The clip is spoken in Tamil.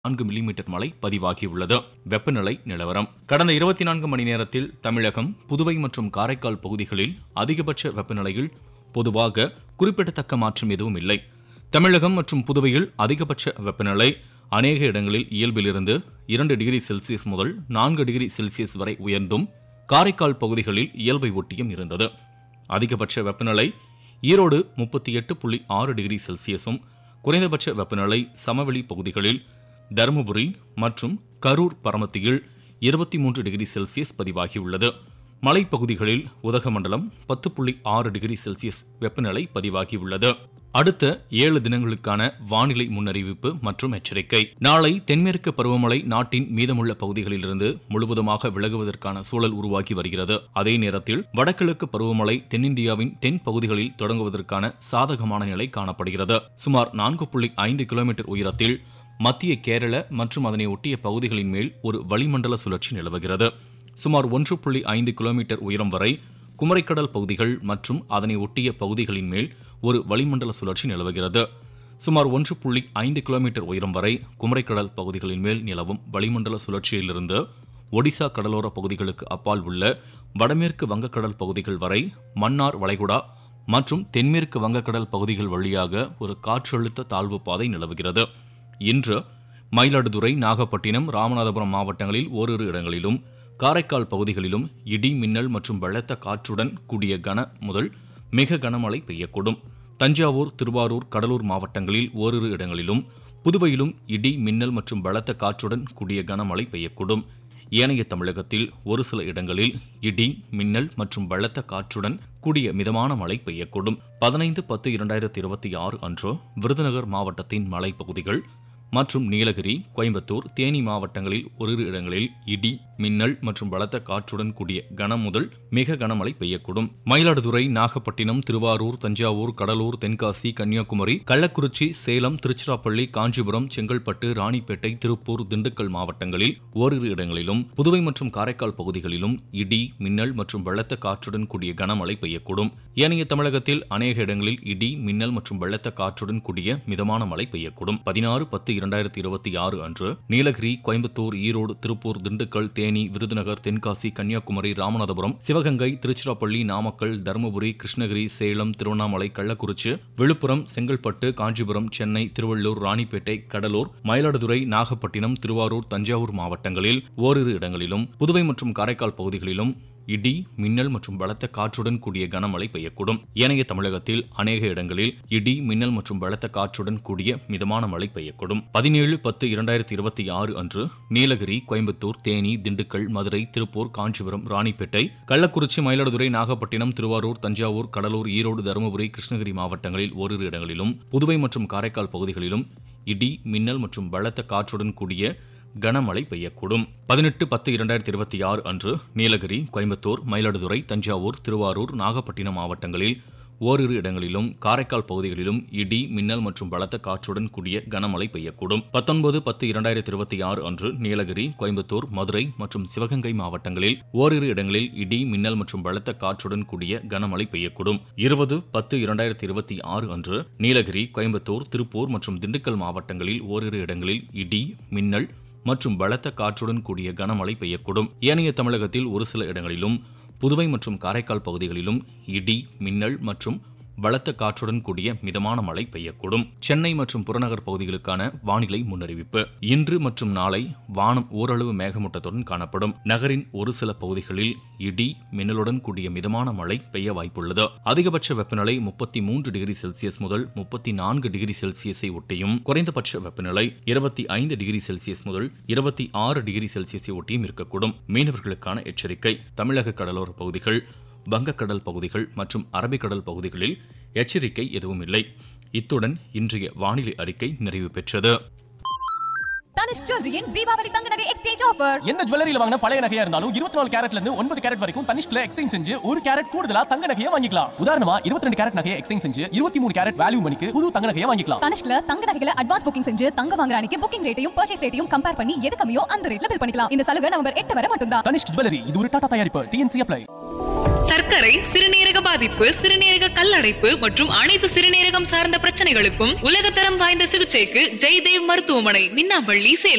நான்கு மில்லிமீட்டர் மழை பதிவாகியுள்ளது வெப்பநிலை நிலவரம் கடந்த இருபத்தி நான்கு மணி நேரத்தில் தமிழகம் புதுவை மற்றும் காரைக்கால் பகுதிகளில் அதிகபட்ச வெப்பநிலையில் பொதுவாக குறிப்பிடத்தக்க மாற்றம் எதுவும் இல்லை தமிழகம் மற்றும் புதுவையில் அதிகபட்ச வெப்பநிலை அநேக இடங்களில் இயல்பிலிருந்து இரண்டு டிகிரி செல்சியஸ் முதல் நான்கு டிகிரி செல்சியஸ் வரை உயர்ந்தும் காரைக்கால் பகுதிகளில் இயல்பை ஒட்டியும் இருந்தது அதிகபட்ச வெப்பநிலை ஈரோடு முப்பத்தி எட்டு புள்ளி ஆறு டிகிரி செல்சியஸும் குறைந்தபட்ச வெப்பநிலை சமவெளி பகுதிகளில் தருமபுரி மற்றும் கரூர் பரமத்தியில் இருபத்தி மூன்று டிகிரி செல்சியஸ் பதிவாகியுள்ளது மலைப்பகுதிகளில் உதகமண்டலம் பத்து புள்ளி ஆறு டிகிரி செல்சியஸ் வெப்பநிலை பதிவாகியுள்ளது அடுத்த ஏழு தினங்களுக்கான வானிலை முன்னறிவிப்பு மற்றும் எச்சரிக்கை நாளை தென்மேற்கு பருவமழை நாட்டின் மீதமுள்ள பகுதிகளிலிருந்து முழுவதுமாக விலகுவதற்கான சூழல் உருவாகி வருகிறது அதே நேரத்தில் வடகிழக்கு பருவமழை தென்னிந்தியாவின் தென் பகுதிகளில் தொடங்குவதற்கான சாதகமான நிலை காணப்படுகிறது சுமார் நான்கு புள்ளி ஐந்து கிலோமீட்டர் உயரத்தில் மத்திய கேரள மற்றும் அதனை ஒட்டிய பகுதிகளின் மேல் ஒரு வளிமண்டல சுழற்சி நிலவுகிறது சுமார் ஒன்று புள்ளி ஐந்து கிலோமீட்டர் உயரம் வரை குமரிக்கடல் பகுதிகள் மற்றும் அதனை ஒட்டிய பகுதிகளின் மேல் ஒரு வளிமண்டல சுழற்சி நிலவுகிறது சுமார் ஒன்று புள்ளி ஐந்து கிலோமீட்டர் உயரம் வரை குமரிக்கடல் பகுதிகளின் மேல் நிலவும் வளிமண்டல சுழற்சியிலிருந்து ஒடிசா கடலோர பகுதிகளுக்கு அப்பால் உள்ள வடமேற்கு வங்கக்கடல் பகுதிகள் வரை மன்னார் வளைகுடா மற்றும் தென்மேற்கு வங்கக்கடல் பகுதிகள் வழியாக ஒரு காற்றழுத்த தாழ்வு பாதை நிலவுகிறது இன்று மயிலாடுதுறை நாகப்பட்டினம் ராமநாதபுரம் மாவட்டங்களில் ஓரிரு இடங்களிலும் காரைக்கால் பகுதிகளிலும் இடி மின்னல் மற்றும் பலத்த காற்றுடன் கூடிய கன முதல் மிக கனமழை பெய்யக்கூடும் தஞ்சாவூர் திருவாரூர் கடலூர் மாவட்டங்களில் ஓரிரு இடங்களிலும் புதுவையிலும் இடி மின்னல் மற்றும் பலத்த காற்றுடன் கூடிய கனமழை பெய்யக்கூடும் ஏனைய தமிழகத்தில் ஒரு சில இடங்களில் இடி மின்னல் மற்றும் பலத்த காற்றுடன் கூடிய மிதமான மழை பெய்யக்கூடும் பதினைந்து பத்து இரண்டாயிரத்தி இருபத்தி ஆறு அன்று விருதுநகர் மாவட்டத்தின் மலைப்பகுதிகள் மற்றும் நீலகிரி கோயம்புத்தூர் தேனி மாவட்டங்களில் ஓரிரு இடங்களில் இடி மின்னல் மற்றும் பலத்த காற்றுடன் கூடிய கனம் முதல் மிக கனமழை பெய்யக்கூடும் மயிலாடுதுறை நாகப்பட்டினம் திருவாரூர் தஞ்சாவூர் கடலூர் தென்காசி கன்னியாகுமரி கள்ளக்குறிச்சி சேலம் திருச்சிராப்பள்ளி காஞ்சிபுரம் செங்கல்பட்டு ராணிப்பேட்டை திருப்பூர் திண்டுக்கல் மாவட்டங்களில் ஓரிரு இடங்களிலும் புதுவை மற்றும் காரைக்கால் பகுதிகளிலும் இடி மின்னல் மற்றும் பலத்த காற்றுடன் கூடிய கனமழை பெய்யக்கூடும் ஏனைய தமிழகத்தில் அநேக இடங்களில் இடி மின்னல் மற்றும் பலத்த காற்றுடன் கூடிய மிதமான மழை பெய்யக்கூடும் பதினாறு பத்து இரண்டாயிரத்தி இருபத்தி ஆறு அன்று நீலகிரி கோயம்புத்தூர் ஈரோடு திருப்பூர் திண்டுக்கல் தேனி விருதுநகர் தென்காசி கன்னியாகுமரி ராமநாதபுரம் சிவகங்கை திருச்சிராப்பள்ளி நாமக்கல் தருமபுரி கிருஷ்ணகிரி சேலம் திருவண்ணாமலை கள்ளக்குறிச்சி விழுப்புரம் செங்கல்பட்டு காஞ்சிபுரம் சென்னை திருவள்ளூர் ராணிப்பேட்டை கடலூர் மயிலாடுதுறை நாகப்பட்டினம் திருவாரூர் தஞ்சாவூர் மாவட்டங்களில் ஓரிரு இடங்களிலும் புதுவை மற்றும் காரைக்கால் பகுதிகளிலும் இடி மின்னல் மற்றும் பலத்த காற்றுடன் கூடிய கனமழை பெய்யக்கூடும் ஏனைய தமிழகத்தில் அநேக இடங்களில் இடி மின்னல் மற்றும் பலத்த காற்றுடன் கூடிய மிதமான மழை பெய்யக்கூடும் பதினேழு பத்து இரண்டாயிரத்தி இருபத்தி ஆறு அன்று நீலகிரி கோயம்புத்தூர் தேனி திண்டுக்கல் மதுரை திருப்பூர் காஞ்சிபுரம் ராணிப்பேட்டை கள்ளக்குறிச்சி மயிலாடுதுறை நாகப்பட்டினம் திருவாரூர் தஞ்சாவூர் கடலூர் ஈரோடு தருமபுரி கிருஷ்ணகிரி மாவட்டங்களில் ஓரிரு இடங்களிலும் புதுவை மற்றும் காரைக்கால் பகுதிகளிலும் இடி மின்னல் மற்றும் பலத்த காற்றுடன் கூடிய கனமழை பெய்யக்கூடும் பதினெட்டு பத்து இரண்டாயிரத்தி இருபத்தி ஆறு அன்று நீலகிரி கோயம்புத்தூர் மயிலாடுதுறை தஞ்சாவூர் திருவாரூர் நாகப்பட்டினம் மாவட்டங்களில் ஓரிரு இடங்களிலும் காரைக்கால் பகுதிகளிலும் இடி மின்னல் மற்றும் பலத்த காற்றுடன் கூடிய கனமழை பெய்யக்கூடும் பத்தொன்பது பத்து இரண்டாயிரத்தி இருபத்தி ஆறு அன்று நீலகிரி கோயம்புத்தூர் மதுரை மற்றும் சிவகங்கை மாவட்டங்களில் ஓரிரு இடங்களில் இடி மின்னல் மற்றும் பலத்த காற்றுடன் கூடிய கனமழை பெய்யக்கூடும் இருபது பத்து இரண்டாயிரத்தி இருபத்தி ஆறு அன்று நீலகிரி கோயம்புத்தூர் திருப்பூர் மற்றும் திண்டுக்கல் மாவட்டங்களில் ஓரிரு இடங்களில் இடி மின்னல் மற்றும் பலத்த காற்றுடன் கூடிய கனமழை பெய்யக்கூடும் ஏனைய தமிழகத்தில் ஒரு சில இடங்களிலும் புதுவை மற்றும் காரைக்கால் பகுதிகளிலும் இடி மின்னல் மற்றும் பலத்த காற்றுடன் கூடிய மிதமான மழை பெய்யக்கூடும் சென்னை மற்றும் புறநகர் பகுதிகளுக்கான வானிலை முன்னறிவிப்பு இன்று மற்றும் நாளை வானம் ஓரளவு மேகமூட்டத்துடன் காணப்படும் நகரின் ஒரு சில பகுதிகளில் இடி மின்னலுடன் கூடிய மிதமான மழை பெய்ய வாய்ப்புள்ளது அதிகபட்ச வெப்பநிலை முப்பத்தி மூன்று டிகிரி செல்சியஸ் முதல் முப்பத்தி நான்கு டிகிரி செல்சியஸை ஒட்டியும் குறைந்தபட்ச வெப்பநிலை இருபத்தி ஐந்து டிகிரி செல்சியஸ் முதல் இருபத்தி ஆறு டிகிரி செல்சியஸை ஒட்டியும் இருக்கக்கூடும் மீனவர்களுக்கான எச்சரிக்கை தமிழக கடலோர பகுதிகள் வங்கக்கடல் பகுதிகள் மற்றும் அரபிக்கடல் பகுதிகளில் எச்சரிக்கை எதுவும் இல்லை இத்துடன் இன்றைய வானிலை அறிக்கை நிறைவு பெற்றது தனிஷ் ஜுவல்லரியின் தீபாவளி தங்க நகை எக்ஸ்சேஞ்ச் ஆஃபர் எந்த ஜுவல்லரியில வாங்கின பழைய நகையா இருந்தாலும் இருபத்தி நாலு கேரட்ல இருந்து ஒன்பது கேரட் வரைக்கும் தனிஷ்ல எக்ஸ்சேஞ்ச் செஞ்சு ஒரு கேரட் கூடுதலா தங்க நகையை வாங்கிக்கலாம் உதாரணமா இருபத்தி ரெண்டு கேரட் நகையை எக்ஸ்சேஞ்ச் செஞ்சு இருபத்தி மூணு கேரட் வேல்யூ மணிக்கு புது தங்க நகையை வாங்கிக்கலாம் தனிஷ்ல தங்க நகைகளை அட்வான்ஸ் புக்கிங் செஞ்சு தங்க வாங்குற அன்னைக்கு புக்கிங் ரேட்டையும் பர்ச்சேஸ் ரேட்டையும் கம்பேர் பண்ணி எது கம்மியோ அந்த ரேட்ல பில் பண்ணிக்கலாம் இந்த சலுகை நவம்பர் எட்டு வரை மட்டும்தான் தனிஷ் ஜுவல்லரி இது ஒரு டாடா தயாரிப்பு டிஎன்சி அப்ளை சர்க்கரை சிறுநீரக பாதிப்பு சிறுநீரக கல்லடைப்பு மற்றும் அனைத்து சிறுநீரகம் சார்ந்த பிரச்சனைகளுக்கும் உலகத்தரம் வாய்ந்த சிகிச்சைக்கு ஜெய்தேவ் மருத்துவமனை மின்னாம்பள்ளி சேலம்